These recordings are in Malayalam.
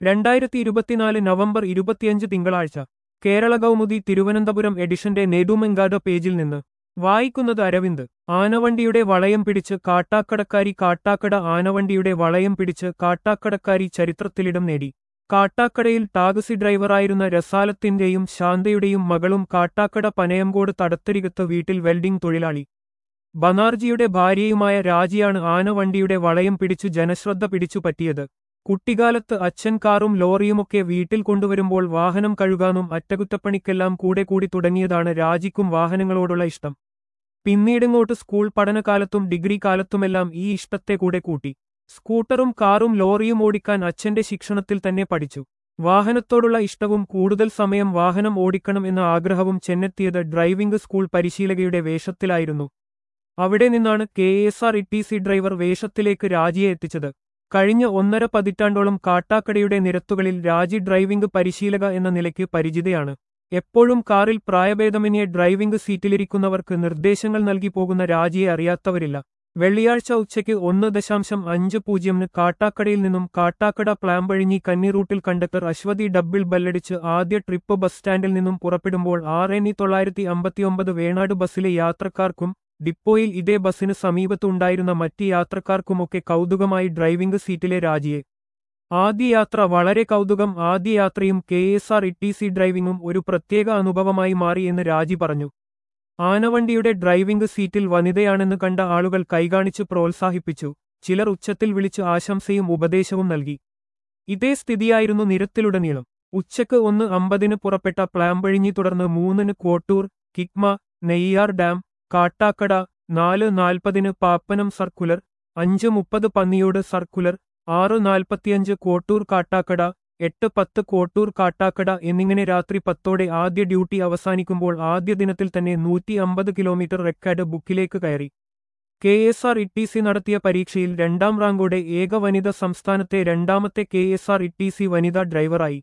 രണ്ടായിരത്തി ഇരുപത്തിനാല് നവംബർ ഇരുപത്തിയഞ്ച് തിങ്കളാഴ്ച കേരള കൗമുദി തിരുവനന്തപുരം എഡിഷന്റെ നെടുമെങ്കാട് പേജിൽ നിന്ന് വായിക്കുന്നത് അരവിന്ദ് ആനവണ്ടിയുടെ വളയം പിടിച്ച് കാട്ടാക്കടക്കാരി കാട്ടാക്കട ആനവണ്ടിയുടെ വളയം പിടിച്ച് കാട്ടാക്കടക്കാരി ചരിത്രത്തിലിടം നേടി കാട്ടാക്കടയിൽ ടാക്സി ഡ്രൈവറായിരുന്ന രസാലത്തിന്റെയും ശാന്തയുടെയും മകളും കാട്ടാക്കട പനയംകോട് തടത്തരികത്ത് വീട്ടിൽ വെൽഡിംഗ് തൊഴിലാളി ബനാർജിയുടെ ഭാര്യയുമായ രാജിയാണ് ആനവണ്ടിയുടെ വളയം പിടിച്ചു ജനശ്രദ്ധ പിടിച്ചു പറ്റിയത് കുട്ടിക്കാലത്ത് അച്ഛൻ കാറും ലോറിയുമൊക്കെ വീട്ടിൽ കൊണ്ടുവരുമ്പോൾ വാഹനം കഴുകാനും അറ്റകുറ്റപ്പണിക്കെല്ലാം കൂടെ കൂടി തുടങ്ങിയതാണ് രാജിക്കും വാഹനങ്ങളോടുള്ള ഇഷ്ടം പിന്നീടിങ്ങോട്ട് സ്കൂൾ പഠനകാലത്തും ഡിഗ്രി കാലത്തുമെല്ലാം ഈ ഇഷ്ടത്തെ കൂടെ കൂട്ടി സ്കൂട്ടറും കാറും ലോറിയും ഓടിക്കാൻ അച്ഛന്റെ ശിക്ഷണത്തിൽ തന്നെ പഠിച്ചു വാഹനത്തോടുള്ള ഇഷ്ടവും കൂടുതൽ സമയം വാഹനം ഓടിക്കണം എന്ന ആഗ്രഹവും ചെന്നെത്തിയത് ഡ്രൈവിംഗ് സ്കൂൾ പരിശീലകയുടെ വേഷത്തിലായിരുന്നു അവിടെ നിന്നാണ് K S R T C സി ഡ്രൈവർ വേഷത്തിലേക്ക് രാജിയെ എത്തിച്ചത് കഴിഞ്ഞ ഒന്നര പതിറ്റാണ്ടോളം കാട്ടാക്കടയുടെ നിരത്തുകളിൽ രാജി ഡ്രൈവിംഗ് പരിശീലക എന്ന നിലയ്ക്ക് പരിചിതയാണ് എപ്പോഴും കാറിൽ പ്രായഭേദമന്യേ ഡ്രൈവിംഗ് സീറ്റിലിരിക്കുന്നവർക്ക് നിർദ്ദേശങ്ങൾ നൽകി പോകുന്ന രാജിയെ അറിയാത്തവരില്ല വെള്ളിയാഴ്ച ഉച്ചയ്ക്ക് ഒന്ന് ദശാംശം അഞ്ച് പൂജ്യമിന് കാട്ടാക്കടയിൽ നിന്നും കാട്ടാക്കട പ്ലാമ്പഴിഞ്ഞി കന്നി റൂട്ടിൽ കണ്ടക്ടർ അശ്വതി ഡബ്ബിൾ ബല്ലടിച്ച് ആദ്യ ട്രിപ്പ് ബസ് സ്റ്റാൻഡിൽ നിന്നും പുറപ്പെടുമ്പോൾ ആറ് എണ്ണി തൊള്ളായിരത്തി അമ്പത്തിയൊമ്പത് വേണാട് ബസ്സിലെ യാത്രക്കാർക്കും ഡിപ്പോയിൽ ഇതേ ബസ്സിന് സമീപത്തുണ്ടായിരുന്ന മറ്റ് യാത്രക്കാർക്കുമൊക്കെ കൗതുകമായി ഡ്രൈവിംഗ് സീറ്റിലെ രാജിയെ ആദ്യ യാത്ര വളരെ കൗതുകം ആദ്യ യാത്രയും K S R T C സി ഡ്രൈവിംഗും ഒരു പ്രത്യേക അനുഭവമായി മാറി എന്ന് രാജി പറഞ്ഞു ആനവണ്ടിയുടെ ഡ്രൈവിംഗ് സീറ്റിൽ വനിതയാണെന്ന് കണ്ട ആളുകൾ കൈകാണിച്ച് പ്രോത്സാഹിപ്പിച്ചു ചിലർ ഉച്ചത്തിൽ വിളിച്ച് ആശംസയും ഉപദേശവും നൽകി ഇതേ സ്ഥിതിയായിരുന്നു നിരത്തിലുടനീളം ഉച്ചക്ക് ഒന്ന് അമ്പതിന് പുറപ്പെട്ട പ്ലാമ്പഴിഞ്ഞി തുടർന്ന് മൂന്നിന് കോട്ടൂർ കിക്മ നെയ്യാർ ഡാം കാട്ടാക്കട നാല് നാൽപ്പതിന് പാപ്പനം സർക്കുലർ അഞ്ച് മുപ്പത് പന്നിയോട് സർക്കുലർ ആറ് നാൽപ്പത്തിയഞ്ച് കോട്ടൂർ കാട്ടാക്കട എട്ട് പത്ത് കോട്ടൂർ കാട്ടാക്കട എന്നിങ്ങനെ രാത്രി പത്തോടെ ആദ്യ ഡ്യൂട്ടി അവസാനിക്കുമ്പോൾ ആദ്യ ദിനത്തിൽ തന്നെ നൂറ്റി അമ്പത് കിലോമീറ്റർ റെക്കോർഡ് ബുക്കിലേക്ക് കയറി K S R T C സി നടത്തിയ പരീക്ഷയിൽ രണ്ടാം റാങ്കോടെ ഏക വനിത സംസ്ഥാനത്തെ രണ്ടാമത്തെ K S R T C സി വനിതാ ഡ്രൈവറായി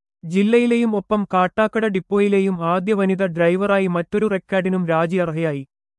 ജില്ലയിലെയും ഒപ്പം കാട്ടാക്കട ഡിപ്പോയിലെയും ആദ്യ വനിത ഡ്രൈവറായി മറ്റൊരു റെക്കോർഡിനും രാജി അർഹയായി